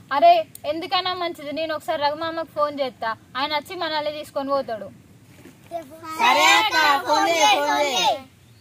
అరే ఎందుకైనా మంచిది నేను ఒకసారి రఘుమామకు ఫోన్ చేస్తా ఆయన వచ్చి మనల్ని తీసుకొని పోతాడు సరే అక్క ఫోన్ చేయి ఫోన్ చేయి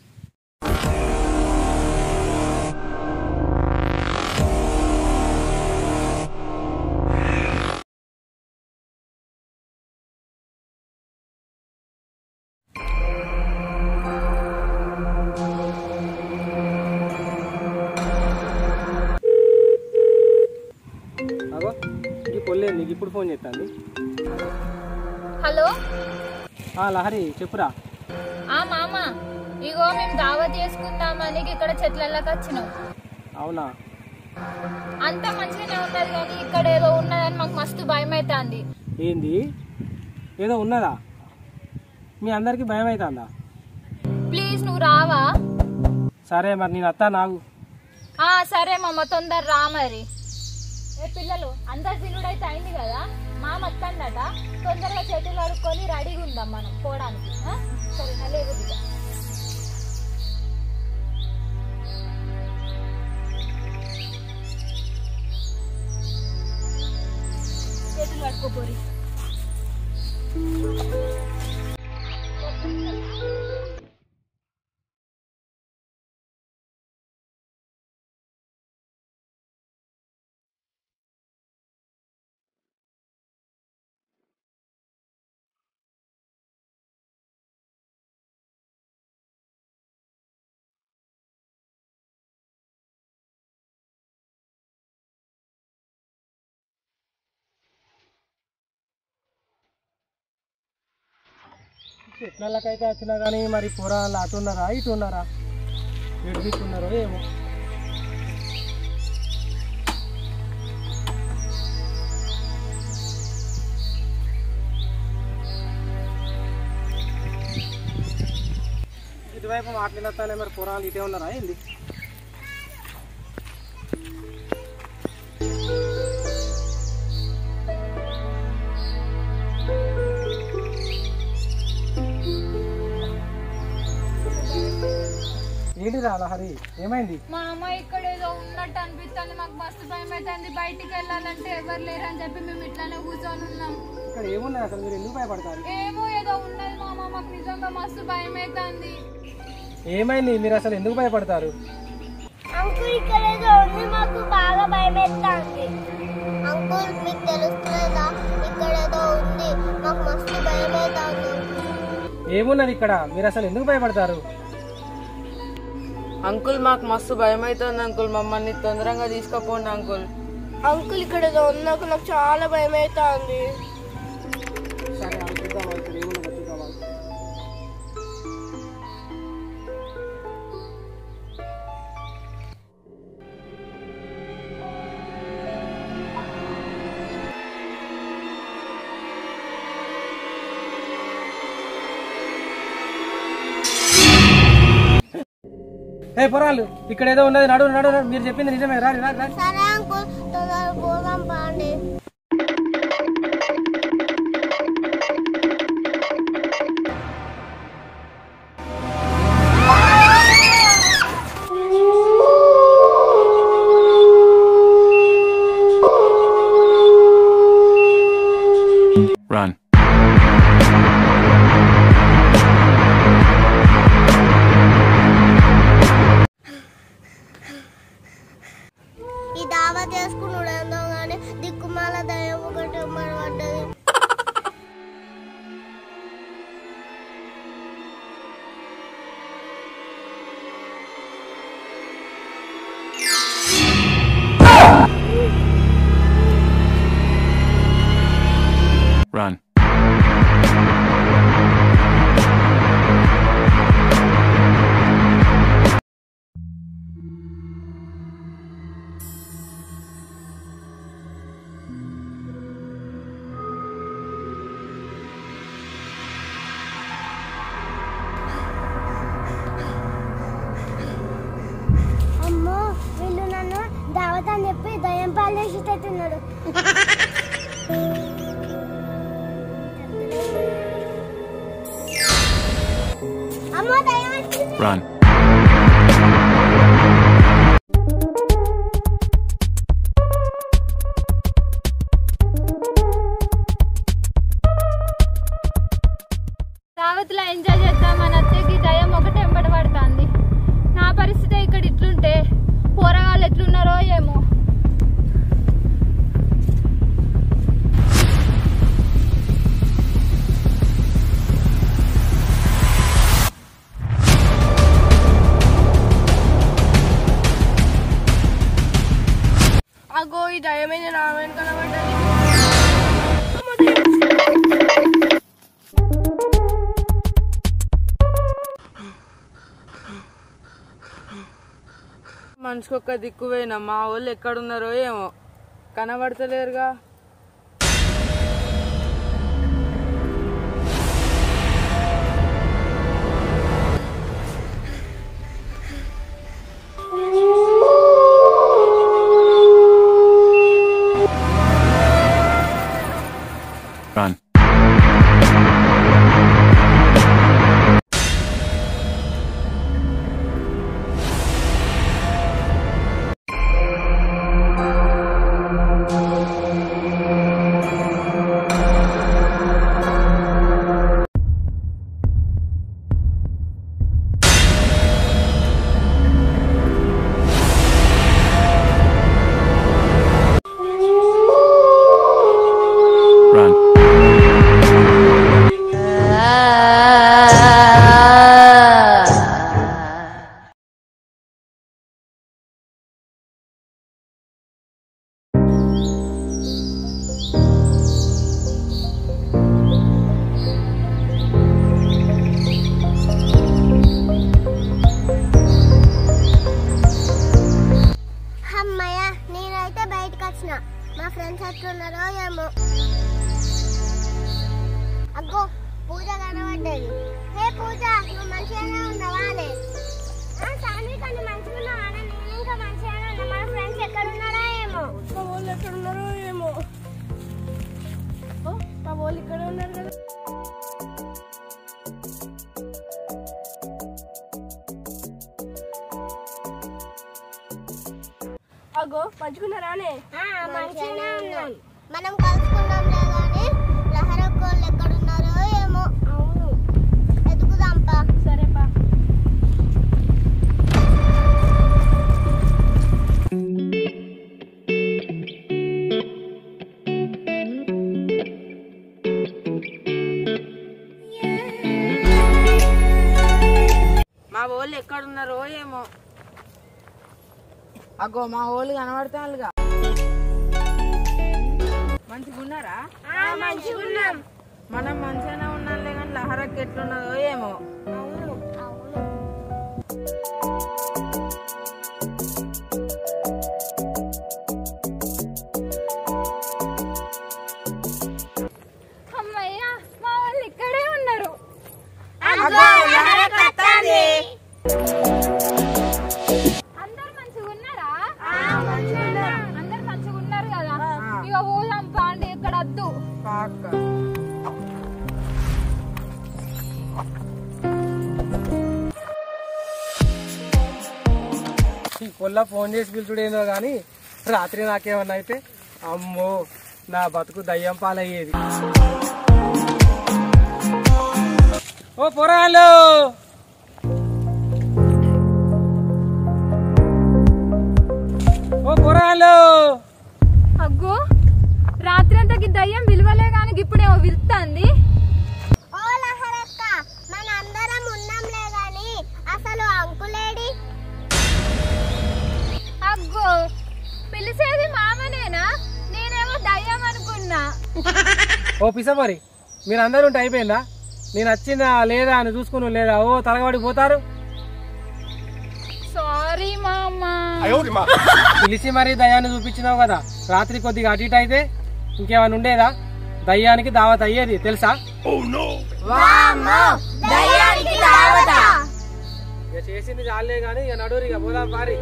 అగో ఈ పొల్లేదు నీకు ఇప్పుడు ఫోన్ చేస్తాను హలో ఆ లహరి చెప్పురా ఆ మామ ఇగో మేము దావత్ చేసుకుందామని ఇక్కడ చెట్లలోకి వచ్చినాం అవునా అంతా మంచిగానే ఉన్నది కానీ ఇక్కడ ఏదో ఉన్నదని మాకు మస్తు భయం అవుతుంది ఏంది ఏదో ఉన్నదా మీ అందరికీ భయం అవుతుందా ప్లీజ్ నువ్వు రావా సరే మరి నేను అత్తా నాకు ఆ సరే మామ తొందర రా మరి ఏ పిల్లలు అందరు తినుడైతే అయింది కదా మామ వస్తాడట తొందరగా చేతులు కడుక్కొని రెడీగా ఉందాం మనం పోవడానికి ఆ? సరేనా లేదు ఇక. చేతులు కడుక్కోపోరి చెట్లకైతే వచ్చినా కానీ మరి పొరాలు అటు ఉన్నారా ఇటు ఉన్నారా ఎటు తీసుకున్నారో ఏమో ఇటువైపు మాట్లాడతానే మరి పొరాలు ఇటే ఉన్నారా ఏంది ఏంటి రా హరి ఏమైంది మా అమ్మ ఇక్కడ ఏదో ఉన్నట్టు అనిపిస్తుంది మాకు మస్తు భయం అవుతుంది బయటికి వెళ్ళాలంటే ఎవరు లేరు అని చెప్పి మేము ఇట్లానే కూర్చొని ఉన్నాం ఇక్కడ ఏమున్నది అసలు మీరు ఎందుకు భయపడతారు ఏమో ఏదో ఉన్నది మా అమ్మ మాకు నిజంగా మస్తు భయం అవుతుంది ఏమైంది మీరు అసలు ఎందుకు భయపడతారు అంకుల్ ఇక్కడ ఏదో ఉంది మాకు బాగా భయం వేస్తుంది అంకుల్ మీకు తెలుస్తుందా ఇక్కడ ఏదో ఉంది మాకు మస్తు భయం అవుతుంది ఏమున్నది ఇక్కడ మీరు అసలు ఎందుకు భయపడతారు అంకుల్ మాకు మస్తు భయం అవుతుంది అంకుల్ మమ్మల్ని తొందరగా తీసుకుపోండి అంకుల్ అంకుల్ ఇక్కడ ఏదో ఉంది నాకు నాకు చాలా భయం అవుతుంది సరే అనుకుందాం ఇక్కడ ఏమున్నది చూద్దామా ఏ పొరాలు ఇక్కడ ఏదో ఉన్నది నడు నడు నడు. మీరు చెప్పింది నిజమే రారి రారి రారి సరే అంకుల్ తొందరగా పోదాం పాండి Run. ఈ దావా చేసుకుని ఉడేందో కానీ దిక్కుమాల దయ్యం ఒకటి మరి పడ్డది Run. అమ్మో వీళ్ళు నన్ను దావత్ అని చెప్పి దయ్యం పాలు చేసేటట్టున్నాడు అమ్మో దయ్యం వచ్చింది Run. ఈ దయమైన నా వెనకాల పడ్డది మనిషికి ఒక్క దిక్కు పోయినా మా వాళ్ళు ఎక్కడున్నారో ఏమో కనబడతలేరుగా Run. Run. అమ్మయ్య నేనైతే బయటకు వచ్చిన మా ఫ్రెండ్స్ ఎట్లున్నారో ఏమో అగ్గో పూజ కనబడ్డది హే పూజ నువ్వు మంచిగానే ఉన్నావా అనే సాన్వి కానీ మంచిగా ఉన్నావా అనే? నేను ఇంకా మంచిగానే ఉన్నా మన ఫ్రెండ్స్ ఎక్కడ ఉన్నారా ఏమో మా వాళ్ళు ఎక్కడ ఉన్నారో ఏమో ఓ, మా వాళ్ళు ఇక్కడ ఉన్నారు కదా అగో పంచుకున్నారానే మంచిగానే ఉన్నాం మనం కలుసుకున్నాం కానీ లహరకోళ్ళు ఎక్కడున్నారో ఏమో అవును ఎదుగుదాంపా సరేపా మా వాళ్ళు ఎక్కడున్నారో ఏమో అగో మా వాళ్ళు కనబడతానుగా మంచిగా ఉన్నారా మంచిగున్నాం మనం మంచిగానే ఉన్నాంలే కానీ లహరకి ఎట్లున్నదో ఏమో అవును అవును అమ్మయ్య మా వాళ్ళు ఇక్కడే ఉన్నారు అందరు మంచిగా ఉన్నారా అందరు మంచిగా ఉన్నారు కదా ఇక ఊళ్ళం పాండి ఇక్కడ వద్దు పాక ఈ పొల్ల ఫోన్ చేసి పిలుచుడేందో కానీ రాత్రి నాకేమన్నా అయితే అమ్మో నా బతుకు దయ్యం పాలయ్యేది ఓ పొరాలు ఓ పొరాలు అగ్గో రాత్రి అంతకి దయ్యం విలువలే కానీ ఇప్పుడేమో విలుతుంది ఓ లహరక్క మన అందరం ఉన్నాంలే గాని అసలు అంకులేడి అగ్గో పిలిచేది మామనేనా నేనేమో దయ్యం అనుకున్నా ఓ పిసమరి మీరు అందరూ ఉంటే అయిపోయిందా నేను వచ్చిందా లేదా అని చూసుకుని లేదా ఓ తలగబడి పోతారు సారీ మామా పిలిచి మరీ దయ్యాన్ని చూపించినావు కదా రాత్రి కొద్దిగా అటు ఇటు అయితే ఇంకేమైనా ఉండేదా దయ్యానికి దావత్ అయ్యేది తెలుసా ఇక చేసింది చాలే కానీ ఇక నడురు ఇక పోదాం పారి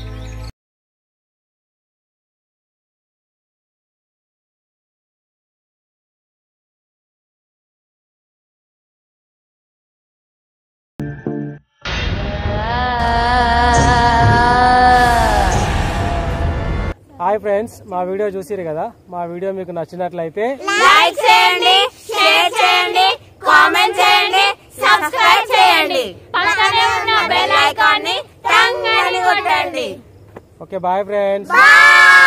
హాయ్ ఫ్రెండ్స్ మా వీడియో చూసిరు కదా మా వీడియో మీకు నచ్చినట్లయితే లైక్ చేయండి షేర్ చేయండి కామెంట్ చేయండి సబ్స్క్రైబ్ చేయండి పక్కనే ఉన్న బెల్ ఐకాన్ ని టంగ్ అని కొట్టండి ఓకే బాయ్ ఫ్రెండ్స్ బాయ్